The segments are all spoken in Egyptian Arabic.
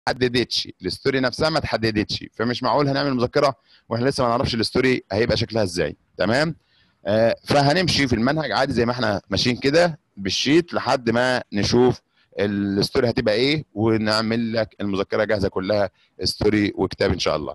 اتحددتش الستوري نفسها ما اتحددتش فمش معقول هنعمل مذكره واحنا لسه ما نعرفش الستوري هيبقى شكلها ازاي تمام آه فهنمشي في المنهج عادي زي ما احنا ماشيين كده بالشيت لحد ما نشوف الستوري هتبقى ايه ونعمل لك المذكره جاهزه كلها ستوري وكتاب ان شاء الله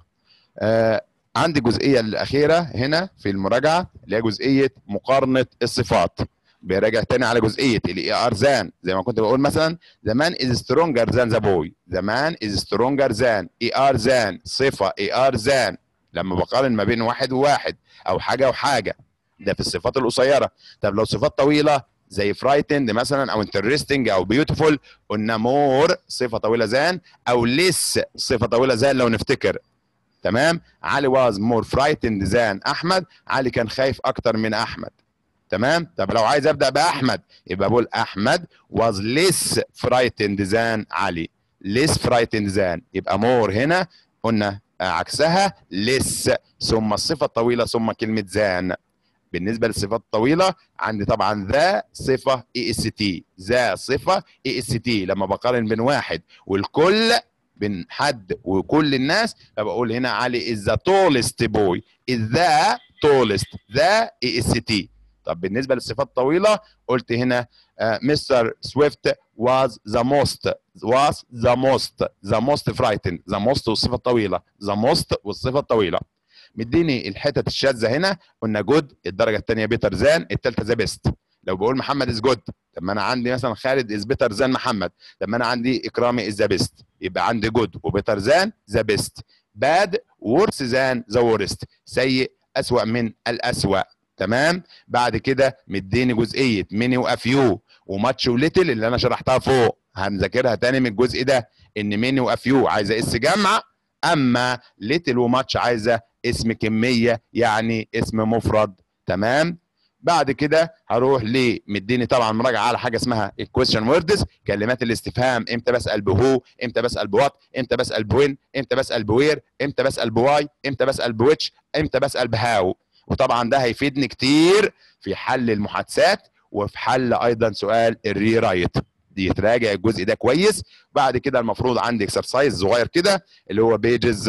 آه عندي الجزئيه الاخيره هنا في المراجعه اللي هي جزئيه مقارنه الصفات بيراجع تاني على جزئيه الاي ار زان زي ما كنت بقول مثلا the man is stronger than the boy the man is stronger than اي ار زان صفه اي ار زان لما بقارن ما بين واحد وواحد او حاجه وحاجه ده في الصفات القصيره طب لو صفات طويله زي frightened مثلا او interesting او beautiful قلنا more صفه طويله زان او less صفه طويله زان لو نفتكر تمام علي was more frightened than احمد علي كان خايف اكتر من احمد تمام طب لو عايز ابدا باحمد يبقى بقول احمد was less frightened than علي less frightened than يبقى more هنا قلنا عكسها less ثم الصفه الطويله ثم كلمه than بالنسبه للصفات الطويله عندي طبعا ذا صفه اي اس تي ذا صفه اي اس تي لما بقارن بين واحد والكل بين حد وكل الناس فبقول هنا علي از ذا تولست بوي از ذا تولست ذا اي اس تي طب بالنسبه للصفات الطويله قلت هنا مستر سويفت was the most was the most the most frightened the most والصفه الطويله the most والصفه الطويله مديني الحتت الشاذه هنا قلنا جود الدرجه الثانيه بيتر زان الثالثه ذا بيست لو بقول محمد از جود طب ما انا عندي مثلا خالد از بيتر زان محمد طب ما انا عندي اكرامي از ذا بيست يبقى عندي جود وبيتر زان ذا بيست باد ورس زان ذا ورست سيء اسوأ من الاسوأ تمام بعد كده مديني جزئيه ميني وافيو وماتش وليتل اللي انا شرحتها فوق هنذاكرها تاني من الجزء ده ان ميني وافيو عايزه اس جمع اما ليتل وماتش عايزه اسم كميه يعني اسم مفرد تمام بعد كده هروح لمديني طبعا مراجعه على حاجه اسمها الكويشن ووردز كلمات الاستفهام امتى بسال بهو امتى بسال بوات امتى بسال بوين امتى بسال بوير امتى بسال بواي امتى بسال بويتش امتى بسال بهاو وطبعا ده هيفيدني كتير في حل المحادثات وفي حل ايضا سؤال الري رايت يتراجع الجزء ده كويس بعد كده المفروض عندي اكسرسايز صغير كده اللي هو بيجز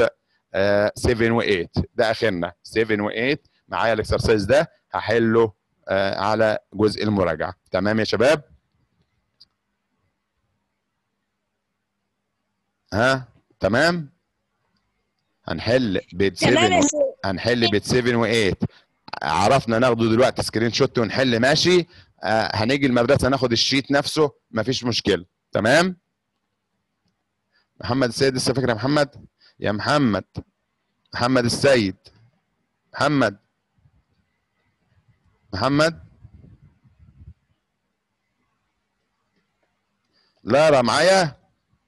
7 و8 ده اخرنا 7 و8 معايا الاكسرسايز ده هحله آه على جزء المراجعه تمام يا شباب ها تمام هنحل بيت 7 هنحل بيت 7 و8 عرفنا ناخده دلوقتي سكرين شوت ونحل ماشي آه هنيجي المدرسه ناخد الشيت نفسه مفيش مشكله تمام محمد السيد لسه فاكر يا محمد يا محمد محمد السيد محمد محمد لارا معايا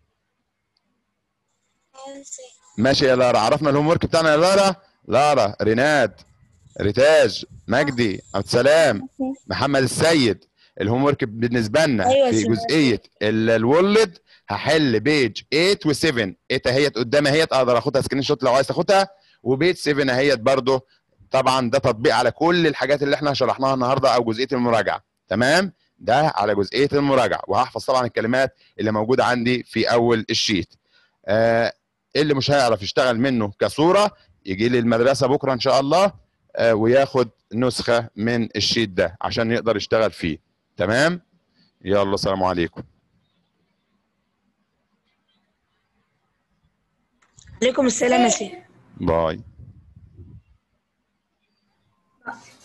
ماشي يا لارا عرفنا الهوم ورك بتاعنا يا لارا لارا ريناد ريتاج مجدي عبد السلام محمد السيد الهوم ورك بالنسبه لنا أيوة في سمعت. جزئيه ال- الولد هحل بيج 8 و7 8 اهيت قدامي اهيت اقدر اخدها سكرين شوت لو عايز تاخدها وبيج 7 اهيت برضو طبعا ده تطبيق على كل الحاجات اللي احنا شرحناها النهارده او جزئيه المراجعه تمام ده على جزئيه المراجعه وهحفظ طبعا الكلمات اللي موجوده عندي في اول الشيت آه اللي مش هيعرف يشتغل منه كصوره يجي لي المدرسه بكره ان شاء الله آه وياخد نسخه من الشيت ده عشان يقدر يشتغل فيه تمام يلا السلام عليكم عليكم السلام يا شيخ باي